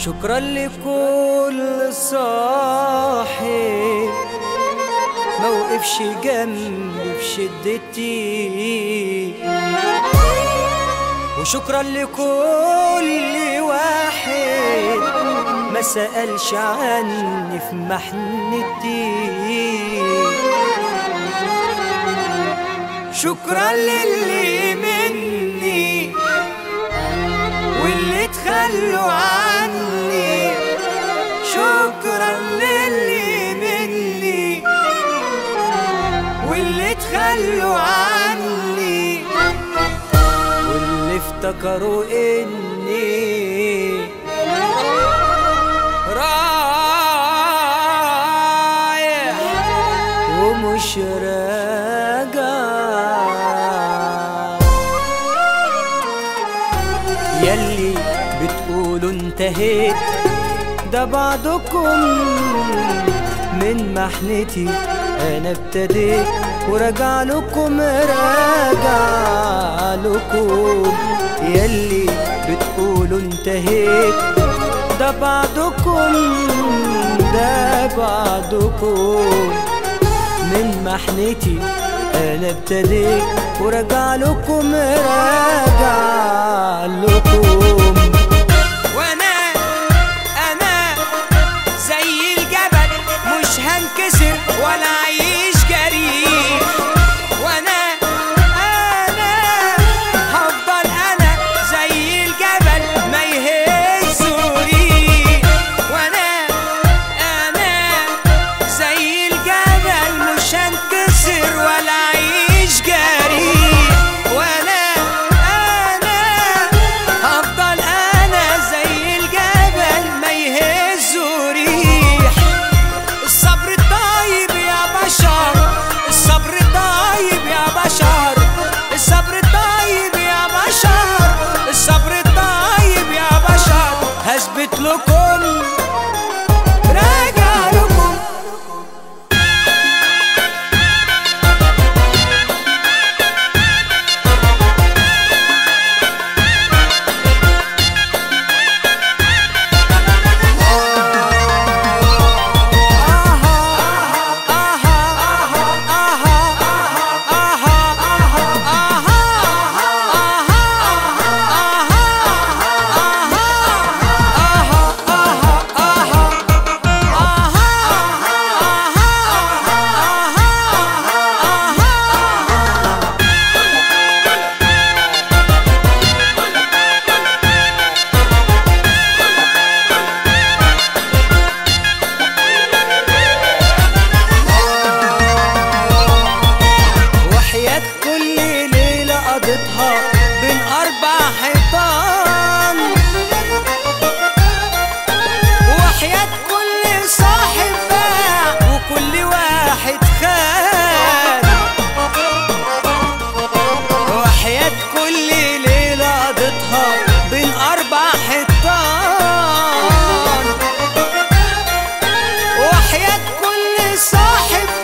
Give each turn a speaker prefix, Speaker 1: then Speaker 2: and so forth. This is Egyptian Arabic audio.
Speaker 1: شكرا لكل صاحب موقفش جنبي في شدتي وشكرا لكل واحد ما سألش عني في محنتي شكرا للي مني واللي تخلوا عني شكرا للي مني واللي تخلوا عني واللي افتكروا اني رايح ومش راجع يلي بتقولوا انتهيت ده بعضكم من محنتي انا ابتديت وراجع لكم راجع لكم يلي بتقولوا انتهيت ده بعضكم ده بعضكم من محنتي انا ابتديت وراجع لكم راجع لكم وانا انا زي الجبل مش هنكسر ولا اعيش جريح وانا انا هفضل انا زي الجبل ما يهزوني وانا انا زي الجبل مش هنكسر ولا اعيش جريح وانا انا هفضل انا زي الجبل ما يهزه ريح الصبر الطيب يا بشر الصبر الطيب يا بشر الصبر الطيب يا بشر الصبر الطيب يا بشر هثبت لكم راجع لكم وحياة كل ليلة قضيتها بين أربع حيطان وحياة كل صاحب باع وكل واحد خان وحياة كل ليلة قضيتها بين أربع حيطان وحياة كل صاحب